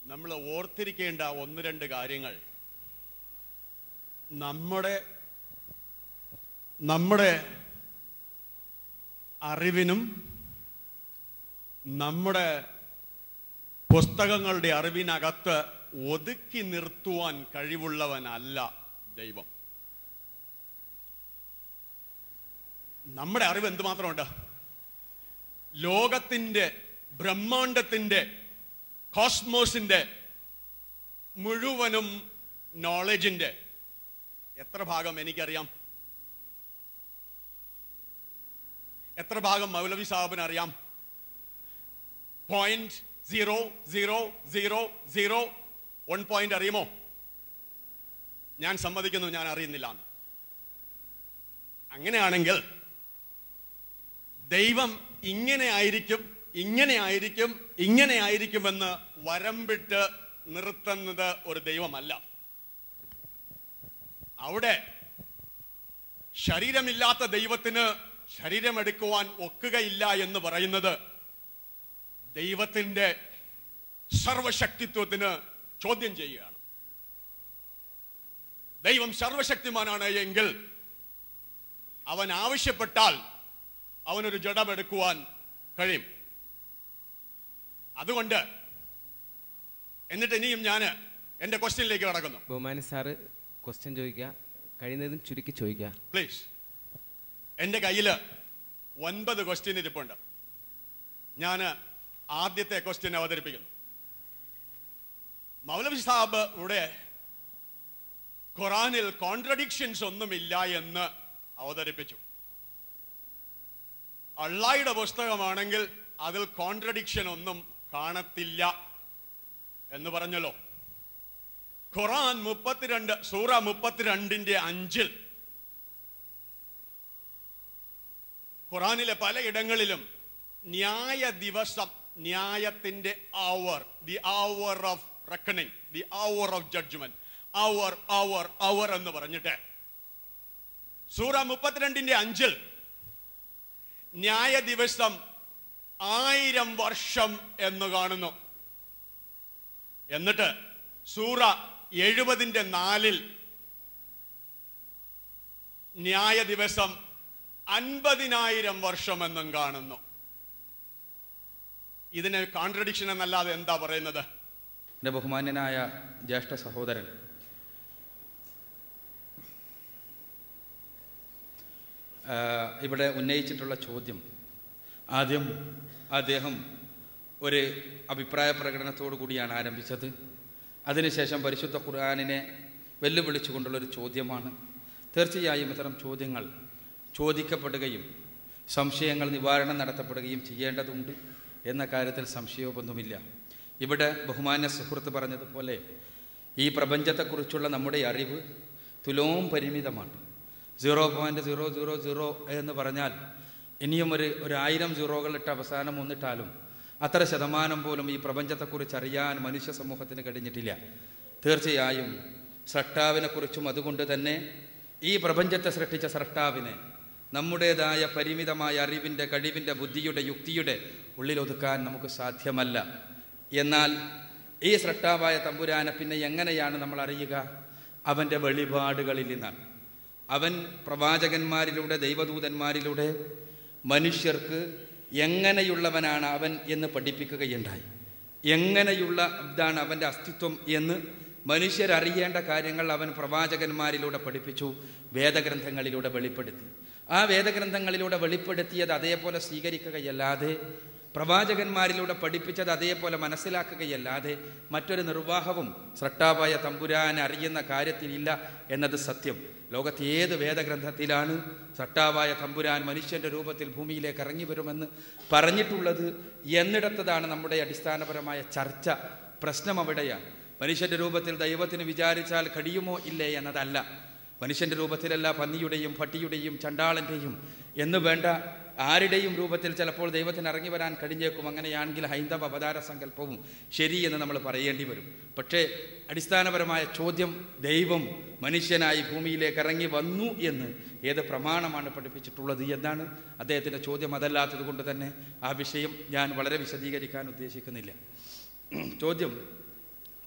നമ്മൾ ഓർത്തിരിക്കേണ്ട ഒന്ന് രണ്ട് കാര്യങ്ങൾ നമ്മുടെ നമ്മുടെ അറിവിനും നമ്മുടെ പുസ്തകങ്ങളുടെ അറിവിനകത്ത് ഒതുക്കി നിർത്തുവാൻ കഴിവുള്ളവനല്ല ദൈവം നമ്മുടെ അറിവ് എന്തുമാത്രമുണ്ട് ലോകത്തിന്റെ ബ്രഹ്മാണ്ടത്തിന്റെ കോസ്മോസിന്റെ മുഴുവനും നോളജിന്റെ എത്ര ഭാഗം എനിക്കറിയാം എത്ര ഭാഗം മൗലവി സാഹിബിന് അറിയാം point zero zero zero zero one point അറിയുമോ ഞാൻ സമ്മതിക്കുന്നു ഞാൻ അറിയുന്നില്ല എന്ന്. അങ്ങനെയാണെങ്കിൽ ദൈവം ഇങ്ങനെ ആയിരിക്കും ഇങ്ങനെ ആയിരിക്കും ഇങ്ങനെ ആയിരിക്കുമെന്ന് വരമ്പിട്ട് നിർത്തുന്നത് ഒരു ദൈവമല്ല അവിടെ ശരീരമില്ലാത്ത ദൈവത്തിന് ശരീരമെടുക്കുവാൻ ഒക്കുകയില്ല എന്ന് പറയുന്നത് ദൈവത്തിന്റെ സർവശക്തിത്വത്തിന് ചോദ്യം ചെയ്യുകയാണ് ദൈവം സർവശക്തിമാനാണ് എങ്കിൽ അവൻ ആവശ്യപ്പെട്ടാൽ അവനൊരു ജഡമെടുക്കുവാൻ കഴിയും അതുകൊണ്ട് എന്നിട്ട് ഇനിയും ഞാൻ എന്റെ ക്വസ്റ്റ്യനിലേക്ക് കടക്കുന്നു ബഹുമാനി സാറ് ക്വസ്റ്റ്യൻ ചോദിക്കുക കഴിയുന്നതും ചുരുക്കി ചോദിക്കുക പ്ലീസ് എൻ്റെ കയ്യിൽ ഒൻപത് ക്വസ്റ്റ്യൻ ഇരിപ്പുണ്ട് ഞാൻ ആദ്യത്തെ ക്വസ്റ്റ്യൻ അവതരിപ്പിക്കുന്നു മൗലവി സാബ് ഇവിടെ ഖുറാനിൽ കോൺട്രഡിക്ഷൻസ് ഒന്നുമില്ല എന്ന് അവതരിപ്പിച്ചു അള്ളായുടെ പുസ്തകമാണെങ്കിൽ അതിൽ കോൺട്രഡിക്ഷൻ ഒന്നും കാണത്തില്ല എന്ന് പറഞ്ഞല്ലോ ഖുറാൻ മുപ്പത്തിരണ്ട് സൂറ മുപ്പത്തിരണ്ടിന്റെ അഞ്ചിൽ ഖുറാനിലെ പലയിടങ്ങളിലും ന്യായ ദിവസം ന്യായത്തിന്റെ hour the hour of reckoning the hour of judgment hour hour hour എന്ന് പറഞ്ഞിട്ട് സൂറ മുപ്പത്തിരണ്ടിന്റെ അഞ്ചിൽ ന്യായ ദിവസം ആയിരം വർഷം എന്ന് കാണുന്നു എന്നിട്ട് സൂറ എഴുപതിന്റെ നാലിൽ ന്യായ ദിവസം അൻപതിനായിരം വർഷമെന്നും കാണുന്നു ഇതിന് കോൺട്രഡിക്ഷൻ എന്നല്ലാതെ എന്താ പറയുന്നത് എൻ്റെ ബഹുമാന്യനായ ജ്യേഷ്ഠ സഹോദരൻ ആ, ഇവിടെ ഉന്നയിച്ചിട്ടുള്ള ചോദ്യം ആദ്യം അദ്ദേഹം ഒരു അഭിപ്രായ പ്രകടനത്തോടു കൂടിയാണ് ആരംഭിച്ചത് അതിനുശേഷം പരിശുദ്ധ ഖുർആാനിനെ വെല്ലുവിളിച്ചുകൊണ്ടുള്ളൊരു ചോദ്യമാണ് തീർച്ചയായും ഇത്തരം ചോദ്യങ്ങൾ ചോദിക്കപ്പെടുകയും സംശയങ്ങൾ നിവാരണം നടത്തപ്പെടുകയും ചെയ്യേണ്ടതുണ്ട് എന്ന കാര്യത്തിൽ സംശയമൊന്നുമില്ല ഇവിടെ ബഹുമാന്യ സുഹൃത്ത് പറഞ്ഞതുപോലെ ഈ പ്രപഞ്ചത്തെക്കുറിച്ചുള്ള നമ്മുടെ അറിവ് തുലോം പരിമിതമാണ് zero point zero zero zero എന്ന് പറഞ്ഞാൽ ഇനിയും ഒരു ഒരു ആയിരം സീറോകളിട്ട് അവസാനം ഒന്നിട്ടാലും അത്ര ശതമാനം പോലും ഈ പ്രപഞ്ചത്തെക്കുറിച്ച് അറിയാൻ മനുഷ്യ സമൂഹത്തിന് കഴിഞ്ഞിട്ടില്ല തീർച്ചയായും സൃഷ്ടാവിനെക്കുറിച്ചും അതുകൊണ്ട് തന്നെ ഈ പ്രപഞ്ചത്തെ സൃഷ്ടിച്ച സൃഷ്ടാവിനെ നമ്മുടേതായ പരിമിതമായ അറിവിൻ്റെ കഴിവിൻ്റെ ബുദ്ധിയുടെ യുക്തിയുടെ ഉള്ളിലൊതുക്കാൻ നമുക്ക് സാധ്യമല്ല എന്നാൽ ഈ സൃഷ്ടാവായ തമ്പുരാനെ പിന്നെ എങ്ങനെയാണ് നമ്മൾ അറിയുക അവൻ്റെ വെളിപാടുകളിൽ നിന്നാണ് അവൻ പ്രവാചകന്മാരിലൂടെ ദൈവദൂതന്മാരിലൂടെ മനുഷ്യർക്ക് എങ്ങനെയുള്ളവനാണ് അവൻ എന്ന് പഠിപ്പിക്കുകയുണ്ടായി എങ്ങനെയുള്ള ഇതാണ് അവൻ്റെ അസ്തിത്വം എന്ന് മനുഷ്യരറിയേണ്ട കാര്യങ്ങൾ അവൻ പ്രവാചകന്മാരിലൂടെ പഠിപ്പിച്ചു വേദഗ്രന്ഥങ്ങളിലൂടെ വെളിപ്പെടുത്തി ആ വേദഗ്രന്ഥങ്ങളിലൂടെ വെളിപ്പെടുത്തിയത് അതേപോലെ സ്വീകരിക്കുകയല്ലാതെ പ്രവാചകന്മാരിലൂടെ പഠിപ്പിച്ചത് അതേപോലെ മനസ്സിലാക്കുകയല്ലാതെ മറ്റൊരു നിർവാഹവും സൃഷ്ടാവായ തമ്പുരാനെ അറിയുന്ന കാര്യത്തിലില്ല എന്നത് സത്യം ലോകത്തെ ഏത് വേദഗ്രന്ഥത്തിലാണ് സട്ടാവായ തമ്പുരാൻ മനുഷ്യന്റെ രൂപത്തിൽ ഭൂമിയിലേക്ക് ഇറങ്ങി വരുമെന്ന് പറഞ്ഞിട്ടുള്ളത് എന്നിടത്തതാണ് നമ്മുടെ അടിസ്ഥാനപരമായ ചർച്ച പ്രശ്നം അവിടെയാണ് മനുഷ്യന്റെ രൂപത്തിൽ ദൈവത്തിന് വിചാരിച്ചാൽ കഴിയുമോ ഇല്ലേ എന്നതല്ല മനുഷ്യന്റെ രൂപത്തിലല്ല പന്നിയുടെയും പട്ടിയുടെയും ചണ്ടാളന്റെയും എന്ന് വേണ്ട ആരുടെയും രൂപത്തിൽ ചിലപ്പോൾ ദൈവത്തിന് ഇറങ്ങി വരാൻ കഴിഞ്ഞേക്കും അങ്ങനെയാണെങ്കിൽ ഹൈന്ദവ അവതാര സങ്കല്പവും ശരിയെന്ന് നമ്മൾ പറയേണ്ടി വരും പക്ഷേ അടിസ്ഥാനപരമായ ചോദ്യം ദൈവം മനുഷ്യനായി ഭൂമിയിലേക്ക് ഇറങ്ങി വന്നു എന്ന് ഏത് പ്രമാണമാണ് പഠിപ്പിച്ചിട്ടുള്ളത് എന്നാണ് അദ്ദേഹത്തിൻ്റെ ചോദ്യം അതല്ലാത്തത് കൊണ്ട് തന്നെ ആ വിഷയം ഞാൻ വളരെ വിശദീകരിക്കാൻ ഉദ്ദേശിക്കുന്നില്ല ചോദ്യം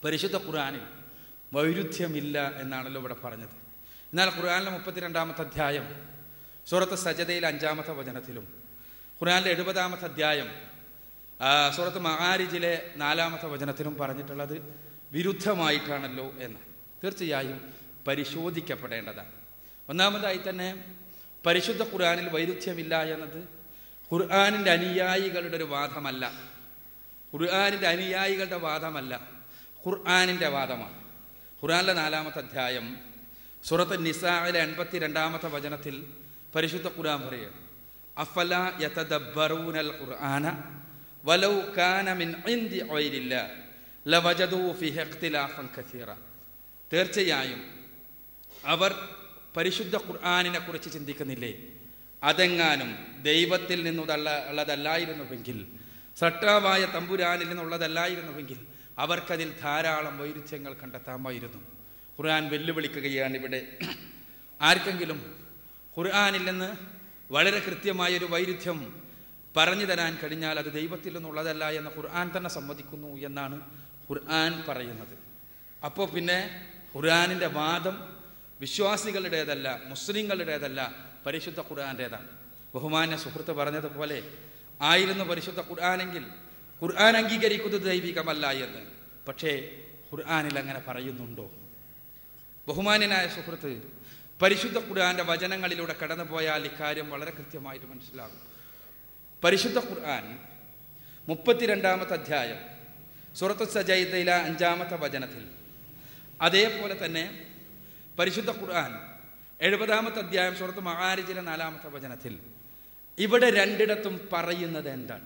പരിശുദ്ധ ഖുർആനിൽ വൈരുദ്ധ്യമില്ല എന്നാണല്ലോ ഇവിടെ പറഞ്ഞത് എന്നാൽ ഖുർആനിലെ മുപ്പത്തിരണ്ടാമത്തെ അധ്യായം സൂറത്ത് സജതയിൽ അഞ്ചാമത്തെ വചനത്തിലും ഖുർആനിലെ എഴുപതാമത്തെ അധ്യായം ആ, സൂറത്ത് മഹാരിജിലെ നാലാമത്തെ വചനത്തിലും പറഞ്ഞിട്ടുള്ളത് വിരുദ്ധമായിട്ടാണല്ലോ എന്ന് തീർച്ചയായും പരിശോധിക്കപ്പെടേണ്ടതാണ് ഒന്നാമതായി തന്നെ പരിശുദ്ധ ഖുർആനിൽ വൈരുദ്ധ്യമില്ല എന്നത് ഖുർആനിൻ്റെ അനുയായികളുടെ ഒരു വാദമല്ല ഖുർആാനിൻ്റെ അനുയായികളുടെ വാദമല്ല ഖുർആാനിൻ്റെ വാദമാണ് ഖുർആാനിലെ നാലാമത്തെ അധ്യായം സുറത്ത് നിസായിലെ എൺപത്തി രണ്ടാമത്തെ വചനത്തിൽ പരിശുദ്ധ ഖുർആൻ പറയുക അഫല യതദബ്ബറൂനൽ ഖുർആന വലൗ കാന മിൻ ഇൻദി ഗൈരില്ല ലവജദൂ ഫിഹി ഇഖ്തിലാഫൻ കസീറ തീർച്ചയായും അവർ പരിശുദ്ധ ഖുർആാനിനെ കുറിച്ച് ചിന്തിക്കുന്നില്ലേ അതെങ്ങാനും ദൈവത്തിൽ നിന്നുതല്ല ഉള്ളതല്ലായിരുന്നുവെങ്കിൽ സട്ടാവായ തമ്പുരാനിൽ നിന്നുള്ളതല്ലായിരുന്നുവെങ്കിൽ അവർക്കതിൽ ധാരാളം വൈരുദ്ധ്യങ്ങൾ കണ്ടെത്താമായിരുന്നു ഖുർആൻ വെല്ലുവിളിക്കുകയാണ് ഇവിടെ ആർക്കെങ്കിലും ഖുർആനിൽ നിന്ന് വളരെ കൃത്യമായൊരു വൈരുദ്ധ്യം പറഞ്ഞു തരാൻ കഴിഞ്ഞാൽ അത് ദൈവത്തിൽ നിന്നുള്ളതല്ല എന്ന് ഖുർആൻ തന്നെ സമ്മതിക്കുന്നു എന്നാണ് ഖുർആൻ പറയുന്നത് അപ്പോൾ പിന്നെ ഖുർആനിൻ്റെ വാദം വിശ്വാസികളുടേതല്ല മുസ്ലിങ്ങളുടേതല്ല പരിശുദ്ധ ഖുർആൻ്റേതാണ് ബഹുമാന്യ സുഹൃത്ത് പറഞ്ഞതുപോലെ ആയിരുന്നു പരിശുദ്ധ ഖുർആാനെങ്കിൽ ഖുർആൻ അംഗീകരിക്കുന്നത് ദൈവികമല്ല എന്ന് പക്ഷേ ഖുർആനിൽ അങ്ങനെ പറയുന്നുണ്ടോ ബഹുമാന്യനായ സുഹൃത്ത് പരിശുദ്ധ ഖുർആന്റെ വചനങ്ങളിലൂടെ കടന്നു പോയാൽ ഇക്കാര്യം വളരെ കൃത്യമായിട്ട് മനസ്സിലാകും പരിശുദ്ധ ഖുർആൻ മുപ്പത്തിരണ്ടാമത്തെ അധ്യായം സുറത്ത് സജൈതയിലെ അഞ്ചാമത്തെ വചനത്തിൽ അതേപോലെ തന്നെ പരിശുദ്ധ ഖുർആൻ എഴുപതാമത്തെ അധ്യായം സുറത്ത് മഹാരിജിലെ നാലാമത്തെ വചനത്തിൽ ഇവിടെ രണ്ടിടത്തും പറയുന്നത് എന്താണ്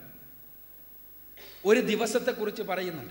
ഒരു ദിവസത്തെക്കുറിച്ച് പറയുന്നുണ്ട്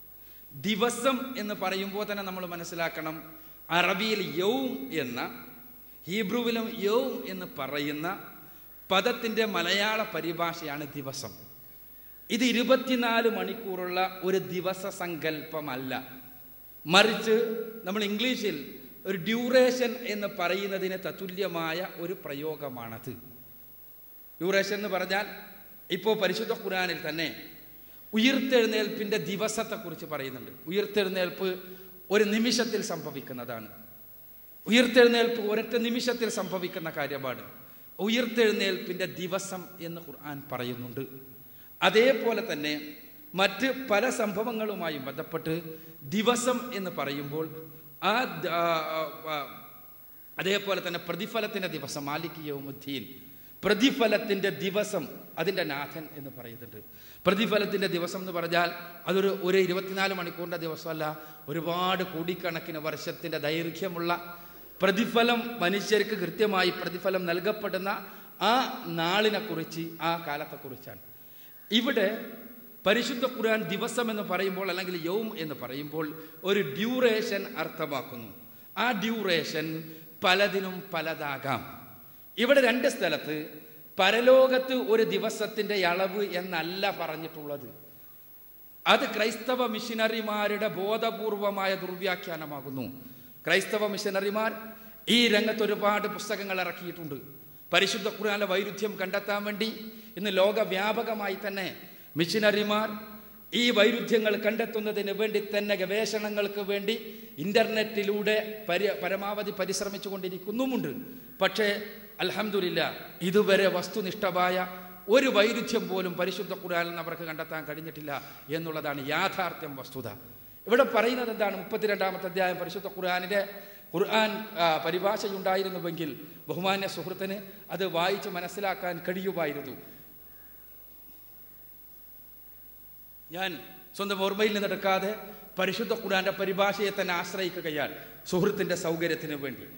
ദിവസം എന്ന് പറയുമ്പോൾ തന്നെ നമ്മൾ മനസ്സിലാക്കണം അറബിയിൽ യൗം എന്ന ഹീബ്രുവിലും യൗം എന്ന് പറയുന്ന പദത്തിൻ്റെ മലയാള പരിഭാഷയാണ് ദിവസം ഇത് ഇരുപത്തിനാല് മണിക്കൂറുള്ള ഒരു ദിവസ സങ്കല്പമല്ല മറിച്ച് നമ്മൾ ഇംഗ്ലീഷിൽ ഒരു ഡ്യൂറേഷൻ എന്ന് പറയുന്നതിന് തത്തുല്യമായ ഒരു പ്രയോഗമാണത് ഡ്യൂറേഷൻ എന്ന് പറഞ്ഞാൽ ഇപ്പോൾ പരിശുദ്ധ ഖുറാനിൽ തന്നെ ഉയർത്തെഴുന്നേൽപ്പിൻ്റെ ദിവസത്തെക്കുറിച്ച് പറയുന്നുണ്ട് ഉയർത്തെഴുന്നേൽപ്പ് ഒരു നിമിഷത്തിൽ സംഭവിക്കുന്നതാണ് ഉയർത്തെഴുന്നേൽപ്പ് ഒരൊറ്റ നിമിഷത്തിൽ സംഭവിക്കുന്ന കാര്യമാണ് ഉയർത്തെഴുന്നേൽപ്പിൻ്റെ ദിവസം എന്ന് ഖുർആൻ പറയുന്നുണ്ട് അതേപോലെ തന്നെ മറ്റ് പല സംഭവങ്ങളുമായും ബന്ധപ്പെട്ട് ദിവസം എന്ന് പറയുമ്പോൾ ആ ദ- ആ, ആ, അതേപോലെ തന്നെ പ്രതിഫലത്തിൻ്റെ ദിവസം മാലിക് യൗമുദ്ദീൻ പ്രതിഫലത്തിൻ്റെ ദിവസം അതിൻ്റെ നാഥൻ എന്ന് പറയുന്നുണ്ട് പ്രതിഫലത്തിൻ്റെ ദിവസം എന്ന് പറഞ്ഞാൽ അതൊരു ഒരു ഇരുപത്തിനാല് മണിക്കൂറിൻ്റെ ദിവസമല്ല ഒരുപാട് കോടിക്കണക്കിന് വർഷത്തിൻ്റെ ദൈർഘ്യമുള്ള പ്രതിഫലം മനുഷ്യർക്ക് കൃത്യമായി പ്രതിഫലം നൽകപ്പെടുന്ന ആ നാളിനെ കുറിച്ച് ആ കാലത്തെക്കുറിച്ചാണ് ഇവിടെ പരിശുദ്ധ ഖുർആൻ ദിവസം എന്ന് പറയുമ്പോൾ അല്ലെങ്കിൽ യൗം എന്ന് പറയുമ്പോൾ ഒരു ഡ്യൂറേഷൻ അർത്ഥമാക്കുന്നു ആ ഡ്യൂറേഷൻ പലതിനും പലതാകാം ഇവിടെ രണ്ട് സ്ഥലത്ത് പരലോകത്ത് ഒരു ദിവസത്തിൻ്റെ അളവ് എന്നല്ല പറഞ്ഞിട്ടുള്ളത് അത് ക്രൈസ്തവ മിഷനറിമാരുടെ ബോധപൂർവമായ ദുർവ്യാഖ്യാനമാകുന്നു ക്രൈസ്തവ മിഷനറിമാർ ഈ രംഗത്ത് ഒരുപാട് പുസ്തകങ്ങൾ ഇറക്കിയിട്ടുണ്ട് പരിശുദ്ധ ഖുർആനിലെ വൈരുദ്ധ്യം കണ്ടെത്താൻ വേണ്ടി ഇന്ന് ലോകവ്യാപകമായി തന്നെ മിഷനറിമാർ ഈ വൈരുദ്ധ്യങ്ങൾ കണ്ടെത്തുന്നതിന് വേണ്ടി തന്നെ ഗവേഷണങ്ങൾക്ക് വേണ്ടി ഇന്റർനെറ്റിലൂടെ പരി പരമാവധി പരിശ്രമിച്ചു കൊണ്ടിരിക്കുന്നുമുണ്ട് പക്ഷേ അൽഹംദുലില്ല ഇതുവരെ വസ്തുനിഷ്ഠമായ ഒരു വൈരുദ്ധ്യം പോലും പരിശുദ്ധ ഖുർആനിൽ നിന്ന് അവർക്ക് കണ്ടെത്താൻ കഴിഞ്ഞിട്ടില്ല എന്നുള്ളതാണ് യാഥാർത്ഥ്യം വസ്തുത ഇവിടെ പറയുന്നത് എന്താണ് മുപ്പത്തിരണ്ടാമത്തെ അധ്യായം പരിശുദ്ധ ഖുർആനിലെ ഖുർആൻ ആ, പരിഭാഷയുണ്ടായിരുന്നുവെങ്കിൽ ബഹുമാന്യ സുഹൃത്തിന് അത് വായിച്ച് മനസ്സിലാക്കാൻ കഴിയുമായിരുന്നു ഞാൻ സ്വന്തം ഓർമ്മയിൽ നിന്നെടുക്കാതെ പരിശുദ്ധ ഖുർആന്റെ പരിഭാഷയെ തന്നെ ആശ്രയിക്കുകയാൽ സുഹൃത്തിന്റെ സൗകര്യത്തിന് വേണ്ടി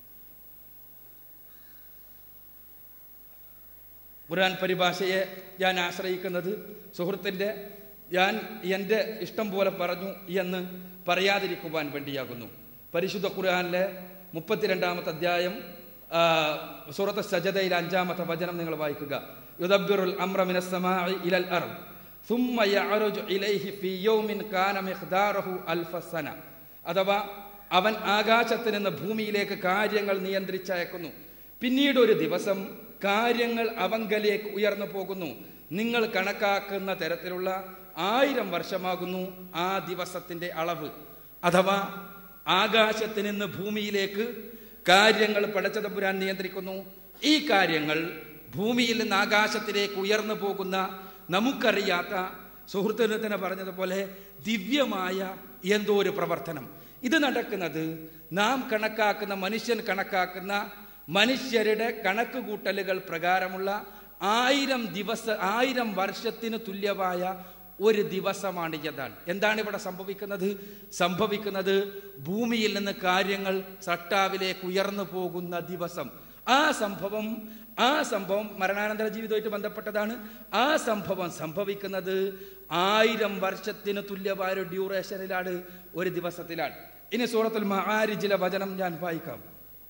ഖുർആൻ പരിഭാഷയെ ഞാൻ ആശ്രയിക്കുന്നത് സുഹൃത്തിൻ്റെ ഞാൻ എൻ്റെ ഇഷ്ടം പോലെ പറഞ്ഞു എന്ന് പറയാതിരിക്കുവാൻ വേണ്ടിയാകുന്നു പരിശുദ്ധ ഖുർആനിലെ മുപ്പത്തിരണ്ടാമത്തെ അധ്യായം ആ, സൂറത്ത് സജദയിലെ അഞ്ചാമത്തെ വചനം നിങ്ങൾ വായിക്കുക യുദബ്ബിറുൽ അംറ മിനസ് സമാഇ ഇലൽ അർദ് ثم يعرج إليه في يوم كان مقداره ألف سنة അഥവാ അവൻ ആകാശത്ത് നിന്ന് ഭൂമിയിലേക്ക് കാര്യങ്ങൾ നിയന്ത്രിച്ചയക്കുന്നു പിന്നീട് ഒരു ദിവസം കാര്യങ്ങൾ അവങ്കലേക്ക് ഉയർന്നു പോകുന്നു നിങ്ങൾ കണക്കാക്കുന്ന തരത്തിലുള്ള ആയിരം വർഷമാകുന്നു ആ ദിവസത്തിന്റെ അളവ് അഥവാ ആകാശത്ത് നിന്ന് ഭൂമിയിലേക്ക് കാര്യങ്ങൾ പടച്ചതമ്പുരാൻ നിയന്ത്രിക്കുന്നു ഈ കാര്യങ്ങൾ ഭൂമിയിൽ നിന്ന് ആകാശത്തിലേക്ക് ഉയർന്നു പോകുന്ന നമുക്കറിയാത്ത സുഹൃത്തുക്കൾ തന്നെ പറഞ്ഞതുപോലെ ദിവ്യമായ എന്തോ ഒരു പ്രവർത്തനം ഇത് നടക്കുന്നത് നാം കണക്കാക്കുന്ന മനുഷ്യൻ കണക്കാക്കുന്ന മനുഷ്യരുടെ കണക്ക് കൂട്ടലുകൾ പ്രകാരമുള്ള ആയിരം ദിവസ ആയിരം വർഷത്തിന് തുല്യമായ ഒരു ദിവസമാണ് യഥാൻ എന്താണ് ഇവിടെ സംഭവിക്കുന്നത് സംഭവിക്കുന്നത് ഭൂമിയിൽ നിന്ന് കാര്യങ്ങൾ സട്ടാവിലേക്ക് ഉയർന്നു പോകുന്ന ദിവസം ആ സംഭവം ആ സംഭവം മരണാനന്തര ജീവിതമായിട്ട് ബന്ധപ്പെട്ടതാണ് ആ സംഭവം സംഭവിക്കുന്നത് ആയിരം വർഷത്തിന് തുല്യമായ ഒരു ഡ്യൂറേഷനിലാണ് ഒരു ദിവസത്തിലാണ് ഇനി സൂറത്തുൽ മഹാരിജിലെ വചനം ഞാൻ വായിക്കാം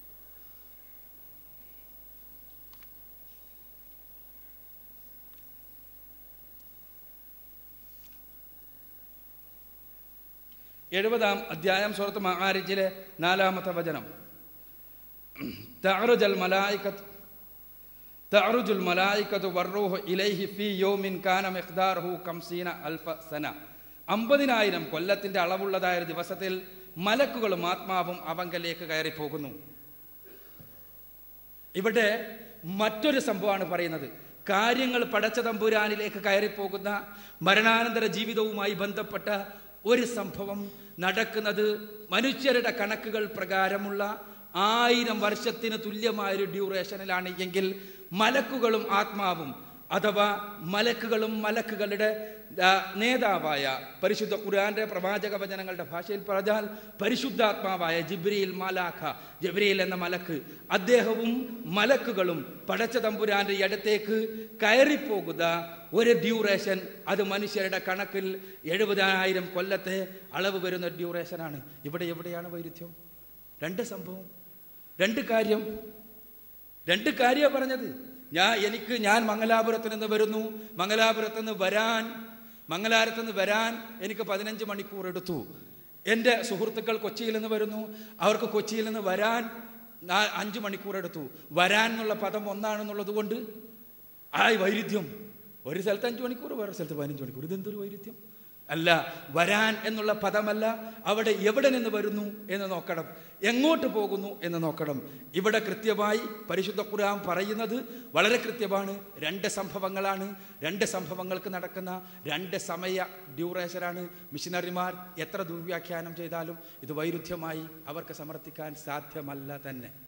എഴുപതാം അധ്യായം സൂറത്ത് മഹാരിജിലെ നാലാമത്തെ വചനം തഅറുജൽ മലായികത്ത് തഅറുജുൽ മലായികത്തു വർറൂഹു ഇലൈഹി ഫീ യൗമിൻ കാന മിഖ്ദാറുഹു കംസീന അൽഫ സന അമ്പതിനായിരം കൊല്ലത്തിന്റെ അളവുള്ളതായ ഒരു ദിവസത്തിൽ മലക്കുകളും ആത്മാവും അവങ്കലേക്ക് കയറി പോകുന്നു ഇവിടെ മറ്റൊരു സംഭവമാണ് പറയുന്നത് കാര്യങ്ങൾ പടച്ച തമ്പുരാനിലേക്ക് കയറിപ്പോകുന്ന മരണാനന്തര ജീവിതവുമായി ബന്ധപ്പെട്ട ഒരു സംഭവം നടക്കുന്നത് മനുഷ്യരുടെ കണക്കുകൾ പ്രകാരമുള്ള ആയിരം വർഷത്തിന് തുല്യമായൊരു ഡ്യൂറേഷനിലാണ് എങ്കിൽ മലക്കുകളും ആത്മാവും അഥവാ മലക്കുകളും മലക്കുകളുടെ ആ, നേതാവായ പരിശുദ്ധ ഖുർആന്റെ പ്രവാചക വചനങ്ങളുടെ ഭാഷയിൽ പറഞ്ഞാൽ പരിശുദ്ധാത്മാവായ ജിബ്രീൽ മാലാഖ ജിബ്രീൽ എന്ന മലക്ക് അദ്ദേഹവും മലക്കുകളും പടച്ച തമ്പുരാന്റെ അടുത്തേക്ക് കയറിപ്പോകുക ഒരു ഡ്യൂറേഷൻ അത് മനുഷ്യരുടെ കണക്കിൽ എഴുപതിനായിരം കൊല്ലത്തെ അളവ് വരുന്ന ഡ്യൂറേഷനാണ് ഇവിടെ എവിടെയാണ് വൈരുദ്ധ്യം രണ്ട് സംഭവം രണ്ട് കാര്യം രണ്ട് കാര്യമാണ് പറഞ്ഞത് ഞാൻ എനിക്ക് ഞാൻ മംഗലാപുരത്ത് നിന്ന് വരുന്നു മംഗലാപുരത്ത് നിന്ന് വരാൻ മംഗലാപുരത്ത് നിന്ന് വരാൻ എനിക്ക് പതിനഞ്ച് മണിക്കൂർ എടുത്തു എൻ്റെ സുഹൃത്തുക്കൾ കൊച്ചിയിൽ നിന്ന് വരുന്നു അവർക്ക് കൊച്ചിയിൽ നിന്ന് വരാൻ നാ- അഞ്ച് മണിക്കൂർ എടുത്തു വരാൻ എന്നുള്ള പദം ഒന്നാണെന്നുള്ളത് കൊണ്ട് ആ വൈരുദ്ധ്യം ഒരു സ്ഥലത്ത് അഞ്ച് മണിക്കൂർ വേറെ സ്ഥലത്ത് പതിനഞ്ച് മണിക്കൂർ ഇതെന്തൊരു വൈരുദ്ധ്യം അല്ല വരാൻ എന്നുള്ള പദമല്ല അവിടെ എവിടെ നിന്ന് വരുന്നു എന്ന് നോക്കണം എങ്ങോട്ട് പോകുന്നു എന്ന് നോക്കണം ഇവിടെ കൃത്യമായി പരിശുദ്ധ ഖുർആൻ പറയുന്നത് വളരെ കൃത്യമാണ് രണ്ട് സംഭവങ്ങളാണ് രണ്ട് സംഭവങ്ങൾക്ക് നടക്കുന്ന രണ്ട് സമയ ഡ്യൂറേഷനാണ് മിഷനറിമാർ എത്ര ദുർവ്യാഖ്യാനം ചെയ്താലും ഇത് വൈരുദ്ധ്യമായി അവർക്ക് സമർത്ഥിക്കാൻ സാധ്യമല്ല തന്നെ